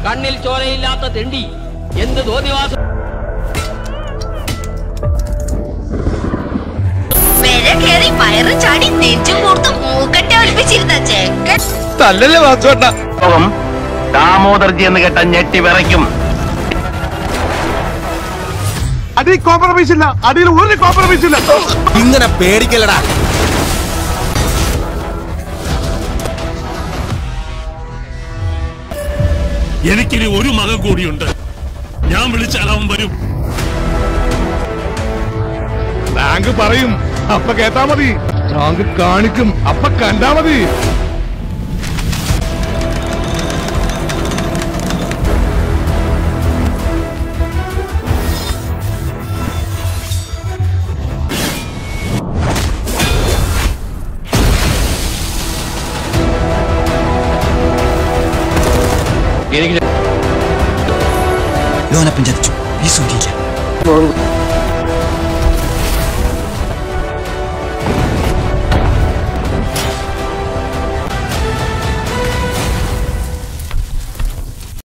കണ്ണിൽ ചോരയില്ലാത്ത തെണ്ടി എന്ത് തോന്നിവാസം വില കയറി വയറ് ചാടി നെഞ്ചും കൂർത്ത് മൂക്കറ്റ ഒളിപ്പിച്ചിരുന്ന ചെക്കൻ തല്ലല്ലേ വാസുവേട്ട ലോകം ദാമോദർജി എന്ന് കേട്ട ഞെട്ടി വിറയ്ക്കും അടി കോംപ്രമൈസ് ഇല്ല അടിയിൽ ഒരു കോംപ്രമൈസ് ഇല്ല ഇങ്ങനെ പേടിക്കലടാ എനിക്കിനി ഒരു മകൻ കൂടിയുണ്ട് ഞാൻ വിളിച്ചാൽ അവൻ വരും റാങ്ക് പറയും അപ്പ കേട്ടാ മതി റാങ്ക് കാണിക്കും അപ്പ കണ്ടാ മതി ലോനപ്പൻ ചതിച്ചു ഈ സൂര്യയില്ല